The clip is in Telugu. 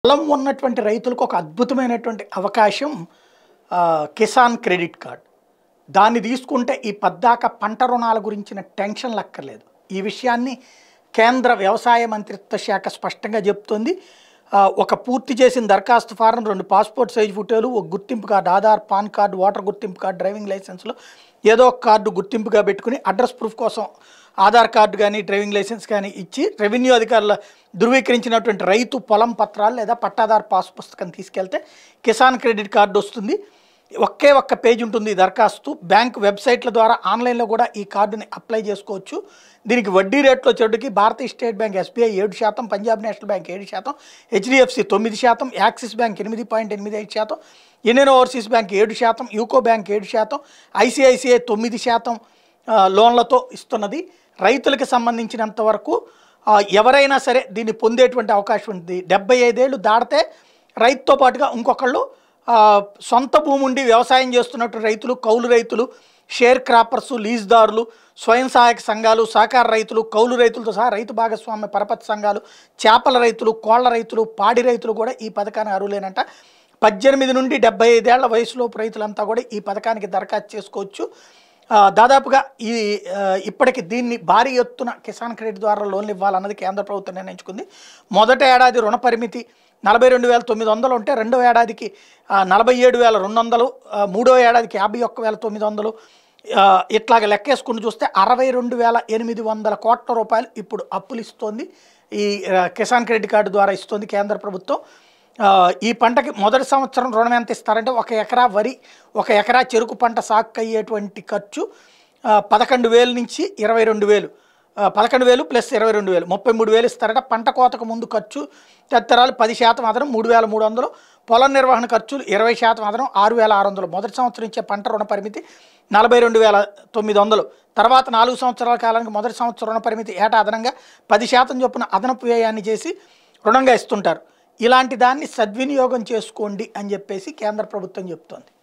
పొలం ఉన్నటువంటి రైతులకు ఒక అద్భుతమైనటువంటి అవకాశం ఆ, కిసాన్ క్రెడిట్ కార్డ్ దాన్ని తీసుకుంటే ఈ పద్దాక పంట రుణాల గురించిన టెన్షన్ లక్కర్లేదు ఈ విషయాన్ని కేంద్ర వ్యవసాయ మంత్రిత్వ శాఖ స్పష్టంగా చెప్తోంది ఆ, ఒక పూర్తి చేసిన దరఖాస్తు ఫారం రెండు పాస్పోర్ట్ సైజ్ ఫోటోలు ఒక గుర్తింపు card Aadhaar PAN card voter గుర్తింపు కార్డు డ్రైవింగ్ లైసెన్స్లో ఏదో ఒక కార్డు గుర్తింపుగా పెట్టుకుని అడ్రస్ ప్రూఫ్ కోసం ఆధార్ కార్డు కానీ డ్రైవింగ్ లైసెన్స్ కానీ ఇచ్చి రెవెన్యూ అధికారుల ధృవీకరించినటువంటి రైతు పొలం పత్రాలు లేదా పట్టాదారు పాస్ పుస్తకం తీసుకెళ్తే కిసాన్ క్రెడిట్ కార్డు వస్తుంది ఒకే ఒక్క పేజ్ ఉంటుంది ఈ దరఖాస్తు బ్యాంక్ వెబ్సైట్ల ద్వారా ఆన్లైన్లో కూడా ఈ కార్డుని అప్లై చేసుకోవచ్చు దీనికి వడ్డీ రేట్లో వచ్చేటికి భారతీయ స్టేట్ బ్యాంక్ ఎస్బీఐ ఏడు శాతం పంజాబ్ నేషనల్ బ్యాంక్ ఏడు శాతం హెచ్డిఎఫ్సి తొమ్మిది శాతం యాక్సిస్ బ్యాంక్ ఎనిమిది పాయింట్ ఎనిమిది ఐదు శాతం ఇండియన్ ఓవర్సీస్ బ్యాంక్ ఏడు శాతం యూకో బ్యాంక్ ఏడు శాతం ఐసిఐసిఐ తొమ్మిది శాతం ఆ, లోన్లతో ఇస్తున్నది రైతులకు సంబంధించినంత వరకు ఆ, ఎవరైనా సరే దీన్ని పొందేటువంటి అవకాశం ఉంది డెబ్బై ఐదేళ్ళు దాటితే రైతుతో పాటుగా ఇంకొకళ్ళు ఆ, సొంత భూమి ఉండి వ్యవసాయం చేస్తున్నట్టు రైతులు కౌలు రైతులు షేర్ క్రాపర్స్ లీజ్దారులు స్వయం సహాయక సంఘాలు సహకార రైతులు కౌలు రైతులతో సహా రైతు భాగస్వామ్య పరపతి సంఘాలు చేపల రైతులు కోళ్ల రైతులు పాడి రైతులు కూడా ఈ పథకానికి అర్హులేనంట పద్దెనిమిది నుండి డెబ్బై ఐదేళ్ల వయసులోపు రైతులంతా కూడా ఈ పథకానికి దరఖాస్తు చేసుకోవచ్చు ఆ, దాదాపుగా ఈ ఆ, ఇప్పటికి దీన్ని భారీ ఎత్తున కిసాన్ క్రెడిట్ ద్వారా లోన్లు ఇవ్వాలన్నది కేంద్ర ప్రభుత్వం నిర్ణయించుకుంది మొదటి ఏడాది రుణ పరిమితి నలభై రెండు వేల తొమ్మిది వందలు ఉంటే రెండో ఏడాదికి ఆ, నలభై ఏడు వేల రెండు వందలు ఆ, మూడో ఏడాదికి యాభై ఒక్క వేల తొమ్మిది వందలు ఆ, ఇట్లాగ లెక్కేసుకుని చూస్తే అరవై రెండు వేల ఎనిమిది వందల కోట్ల రూపాయలు ఇప్పుడు అప్పులు ఇస్తోంది ఈ ఆ, కిసాన్ క్రెడిట్ కార్డు ద్వారా ఇస్తోంది కేంద్ర ప్రభుత్వం ఆ, ఈ పంటకి మొదటి సంవత్సరం రుణం ఎంత ఇస్తారంటే ఒక ఎకరా వరి ఒక ఎకరా చెరుకు పంట సాగుకు అయ్యేటువంటి ఖర్చు ఆ, పదకొండు వేలు నుంచి ఇరవై రెండు వేలు ఆ, పదకొండు వేలు ప్లస్ ఇరవై రెండు వేలు ముప్పై మూడు వేలు ఇస్తారట పంట కోతకు ముందు ఖర్చు తదితరాలు పది శాతం అదనం మూడు వేల మూడు వందలు పొలం నిర్వహణ ఖర్చులు ఇరవై శాతం అదనం ఆరు వేల ఆరు వందలు మొదటి సంవత్సరం ఇచ్చే పంట రుణ పరిమితి నలభై రెండు వేల తొమ్మిది వందలు తర్వాత నాలుగు సంవత్సరాల కాలానికి మొదటి సంవత్సరం రుణ పరిమితి ఏటా అదనంగా పది శాతం చొప్పున అదనపు వ్యయాన్ని చేసి రుణంగా ఇస్తుంటారు ఇలాంటి దాన్ని సద్వినియోగం చేసుకోండి అని చెప్పేసి కేంద్ర ప్రభుత్వం చెప్తోంది